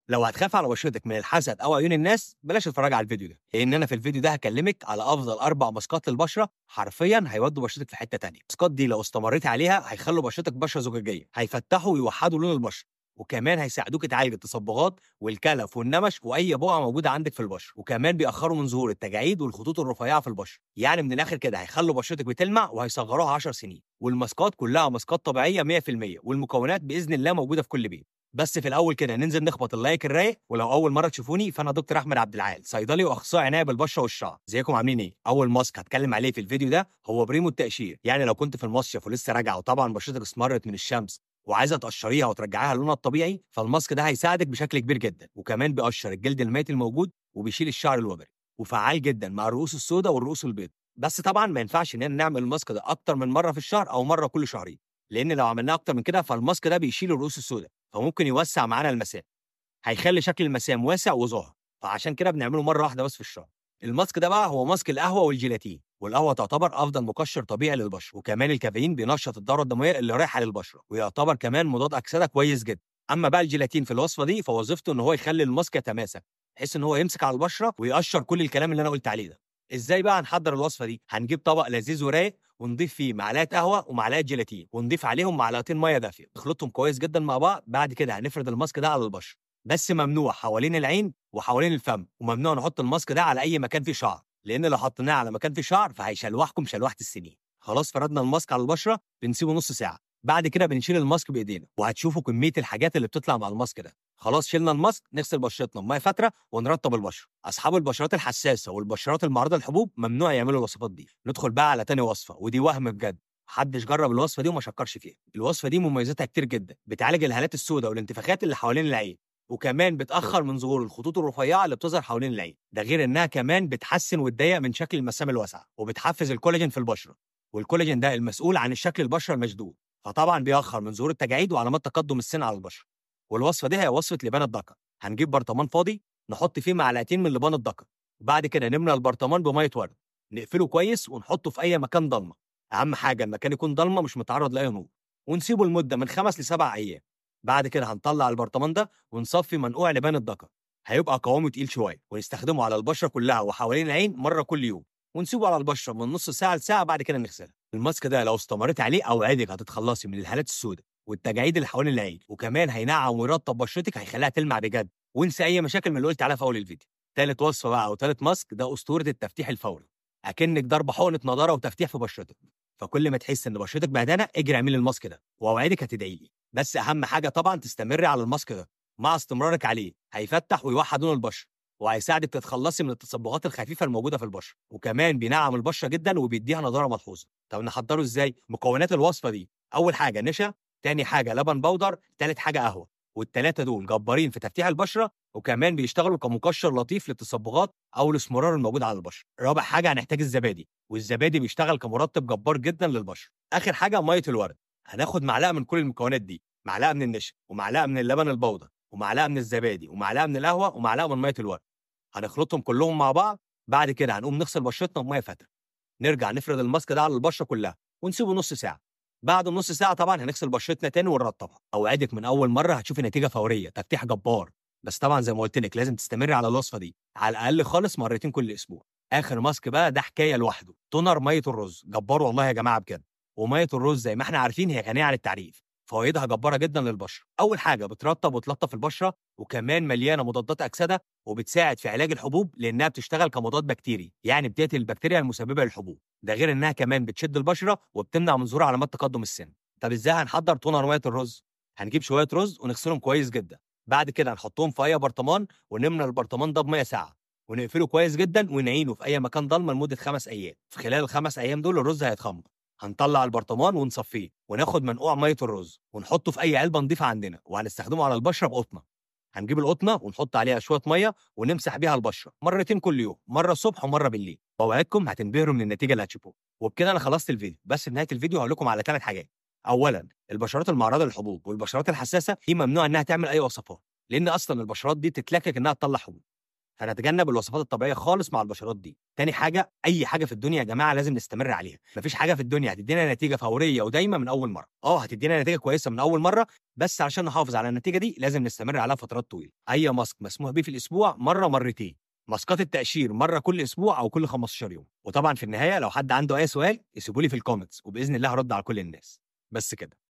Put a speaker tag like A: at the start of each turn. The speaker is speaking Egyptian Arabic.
A: لو هتخاف على بشرتك من الحسد او عيون الناس بلاش تتفرج على الفيديو ده لان انا في الفيديو ده هكلمك على افضل اربع ماسكات للبشره حرفيا هيودوا بشرتك في حته تانية الماسكات دي لو استمريت عليها هيخلوا بشرتك بشره زجاجيه هيفتحوا ويوحدوا لون البشره وكمان هيساعدوك تعالج التصبغات والكلف والنمش واي بقعه موجوده عندك في البشره وكمان بيأخروا من ظهور التجاعيد والخطوط الرفيعه في البشره يعني من الاخر كده هيخلوا بشرتك بتلمع وهيصغروها 10 سنين والماسكات كلها ماسكات طبيعيه 100% والمكونات باذن الله موجوده في كل بيت بس في الاول كده ننزل نخبط اللايك الرايق ولو اول مره تشوفوني فانا دكتور احمد عبد العال صيدلي واخصائي عنايه بالبشره والشعر ازيكم عاملين ايه اول ماسك هتكلم عليه في الفيديو ده هو بريمو التقشير يعني لو كنت في المصيف ولسه راجع وطبعا بشرتك اسمرت من الشمس وعايزه تقشريها وترجعيها لونها الطبيعي فالماسك ده هيساعدك بشكل كبير جدا وكمان بيقشر الجلد الميت الموجود وبيشيل الشعر الوبري وفعال جدا مع الرؤوس السوداء والرؤوس البيض بس طبعا ما ينفعش اننا نعمل الماسك ده اكتر من مره في الشهر او مره كل شهرين لان لو عملناه اكتر من كده فالماسك ده بيشيل الرؤوس السوداء فممكن يوسع معانا المسام هيخلي شكل المسام واسع وظاهر فعشان كده بنعمله مره واحده بس في الشهر الماسك ده بقى هو ماسك القهوه والجيلاتين والقهوه تعتبر افضل مقشر طبيعي للبشره وكمان الكافيين بينشط الدوره الدمويه اللي رايحه للبشره ويعتبر كمان مضاد اكسده كويس جدا اما بقى الجيلاتين في الوصفه دي فوظيفته ان هو يخلي الماسك يتماسك بحيث ان هو يمسك على البشره ويقشر كل الكلام اللي انا قلت عليه ده ازاي بقى هنحضر الوصفه دي هنجيب طبق لذيذ ورايق ونضيف فيه معلقه قهوه ومعلقه جيلاتين ونضيف عليهم معلقتين ميه دافيه نخلطهم كويس جدا مع بعض بعد كده هنفرد الماسك ده على البشره بس ممنوع حوالين العين وحوالين الفم وممنوع نحط الماسك ده على اي مكان فيه شعر لان لو حطيناه على مكان فيه شعر فهيشلوحكم شلوحه السنين خلاص فردنا الماسك على البشره بنسيبه نص ساعه بعد كده بنشيل الماسك بايدينا وهتشوفوا كميه الحاجات اللي بتطلع مع الماسك ده خلاص شلنا الماسك نغسل بشرتنا بميه فتره ونرطب البشره اصحاب البشرات الحساسه والبشرات المعرضه للحبوب ممنوع يعملوا الوصفات دي ندخل بقى على تاني وصفه ودي وهم بجد محدش جرب الوصفه دي وما شكرش فيها الوصفه دي مميزاتها كتير جدا بتعالج الهالات السوداء والانتفاخات اللي حوالين العين وكمان بتاخر من ظهور الخطوط الرفيعه اللي بتظهر حوالين العين ده غير انها كمان بتحسن وتضيق من شكل المسام الواسعه وبتحفز الكولاجين في البشره والكولاجين ده المسؤول عن الشكل البشره المشدود فطبعا بيأخر من ظهور التجاعيد وعلامات تقدم السن على البشره والوصفه دي هي وصفه لبان الدكر هنجيب برطمان فاضي نحط فيه معلقتين من لبان الدكر وبعد كده نملى البرطمان بميه ورد نقفله كويس ونحطه في اي مكان ضلمه اهم حاجه المكان يكون ضلمه مش متعرض لاي نور ونسيبه لمده من خمس لسبع ايام بعد كده هنطلع البرطمان ده ونصفي منقوع لبان الدكر هيبقى قوامه تقيل شويه ونستخدمه على البشره كلها وحوالين العين مره كل يوم ونسيبه على البشره من نص ساعه لساعه بعد كده نغسلها الماسك ده لو استمريت عليه اوعدك هتتخلصي من الهالات السوداء والتجاعيد اللي حوالين العين وكمان هينعم ويرطب بشرتك هيخليها تلمع بجد وانسى اي مشاكل من اللي قلت عليها في اول الفيديو تالت وصفه بقى او تالت ماسك ده اسطوره التفتيح الفوري اكنك ضرب حقنه نضاره وتفتيح في بشرتك فكل ما تحس ان بشرتك بهدانه اجري اعملي الماسك ده واوعدك هتدعي لي بس اهم حاجه طبعا تستمري على الماسك ده مع استمرارك عليه هيفتح ويوحد لون البشره وهيساعدك تتخلصي من التصبغات الخفيفه الموجوده في البشره وكمان بينعم البشره جدا وبيديها نضاره ملحوظه طب نحضره ازاي مكونات الوصفه دي اول حاجه نشا تاني حاجه لبن بودر تالت حاجه قهوه والتلاته دول جبارين في تفتيح البشره وكمان بيشتغلوا كمقشر لطيف للتصبغات او الاسمرار الموجود على البشره رابع حاجه هنحتاج الزبادي والزبادي بيشتغل كمرطب جبار جدا للبشره اخر حاجه ميه الورد هناخد معلقه من كل المكونات دي معلقه من النشا ومعلقه من اللبن البودر ومعلقه من الزبادي ومعلقه من القهوه ومعلقه من ميه الورد هنخلطهم كلهم مع بعض بعد كده هنقوم نغسل بشرتنا بميه فتره نرجع نفرد الماسك ده على البشره كلها ونسيبه نص ساعه بعد نص ساعه طبعا هنغسل بشرتنا تاني ونرطبها اوعدك من اول مره هتشوفي نتيجه فوريه تفتيح جبار بس طبعا زي ما قلت لك لازم تستمري على الوصفه دي على الاقل خالص مرتين كل اسبوع اخر ماسك بقى ده حكايه لوحده تونر ميه الرز جبار والله يا جماعه بجد وميه الرز زي ما احنا عارفين هي غنيه عن التعريف فوائدها جباره جدا للبشره اول حاجه بترطب وتلطف البشره وكمان مليانه مضادات اكسده وبتساعد في علاج الحبوب لانها بتشتغل كمضاد بكتيري يعني بتقتل البكتيريا المسببه للحبوب ده غير انها كمان بتشد البشره وبتمنع من ظهور علامات تقدم السن طب ازاي هنحضر تونر ميه الرز هنجيب شويه رز ونغسلهم كويس جدا بعد كده هنحطهم في اي برطمان ونملى البرطمان ده بميه ساقعه ونقفله كويس جدا ونعينه في اي مكان ضلمه لمده خمس ايام في خلال الخمس ايام دول الرز هيتخمر هنطلع البرطمان ونصفيه وناخد منقوع ميه الرز ونحطه في اي علبه نضيفه عندنا وهنستخدمه على البشره بقطنه هنجيب القطنه ونحط عليها شويه ميه ونمسح بيها البشره مرتين كل يوم مره الصبح ومره بالليل بوعدكم هتنبهروا من النتيجه اللي هتشوفوها وبكده انا خلصت الفيديو بس في نهايه الفيديو هقول لكم على ثلاث حاجات اولا البشرات المعرضه للحبوب والبشرات الحساسه دي ممنوع انها تعمل اي وصفات لان اصلا البشرات دي تتلكك انها تطلع حبوب فنتجنب الوصفات الطبيعيه خالص مع البشرات دي تاني حاجه اي حاجه في الدنيا يا جماعه لازم نستمر عليها مفيش حاجه في الدنيا هتدينا نتيجه فوريه ودايما من اول مره اه هتدينا نتيجه كويسه من اول مره بس عشان نحافظ على النتيجه دي لازم نستمر عليها فترات طويله اي ماسك مسموح بيه في الاسبوع مره مرتين ماسكات التقشير مره كل اسبوع او كل 15 يوم وطبعا في النهايه لو حد عنده اي سؤال يسيبوا لي في الكومنتس وباذن الله هرد على كل الناس بس كده